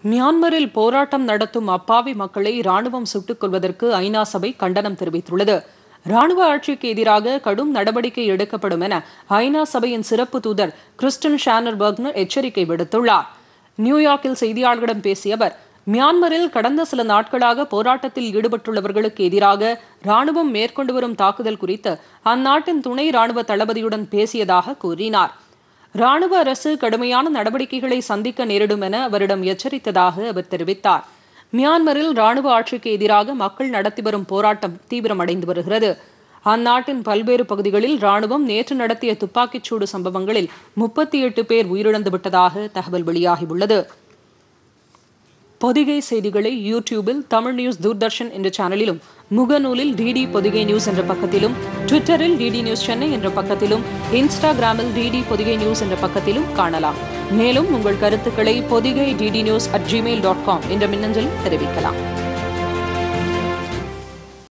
மியான்மரில் போராட்டம் நடத்தும் அப்பாவி மக்களை ராணுவம் சுட்டுக் கொள்வதற்கு ஐநா சபை கண்டனம் தெரிவித்துள்ளது ராணுவ ஆட்சிக்கு எதிராக கடும் நடவடிக்கை எடுக்கப்படும் என ஐநா சபையின் சிறப்பு தூதர் கிறிஸ்டன் ஷானர் பர்க்னர் எச்சரிக்கை விடுத்துள்ளார் நியூயார்க்கில் செய்தியாளர்களிடம் பேசிய அவர் மியான்மரில் கடந்த சில நாட்களாக போராட்டத்தில் ஈடுபட்டுள்ளவர்களுக்கு எதிராக ராணுவம் மேற்கொண்டு வரும் தாக்குதல் குறித்து அந்நாட்டின் துணை ராணுவ தளபதியுடன் பேசியதாக கூறினார் ராணுவ அரசு கடுமையான நடவடிக்கைகளை சந்திக்க நேரிடும் என அவரிடம் எச்சரித்ததாக அவர் தெரிவித்தார் மியான்மரில் ராணுவ ஆட்சிக்கு எதிராக மக்கள் நடத்தி வரும் போராட்டம் தீவிரமடைந்து வருகிறது அந்நாட்டின் பல்வேறு பகுதிகளில் ராணுவம் நேற்று நடத்திய துப்பாக்கிச்சூடு சம்பவங்களில் முப்பத்தி எட்டு பேர் உயிரிழந்து விட்டதாக தகவல் வெளியாகியுள்ளது பொதிகை செய்திகளை யூடியூபில் தமிழ் நியூஸ் தூர்தர்ஷன் என்ற சேனலிலும் முகநூலில் டிடி பொதிகை நியூஸ் என்ற பக்கத்திலும் ட்விட்டரில் டிடி நியூஸ் சென்னை என்ற பக்கத்திலும் இன்ஸ்டாகிராமில் டிடி பொதிகை நியூஸ் என்ற பக்கத்திலும் காணலாம் மேலும் உங்கள் கருத்துக்களை Podhigai DD news at Gmail dot com என்ற மின்னஞ்சலில் தெரிவிக்கலாம்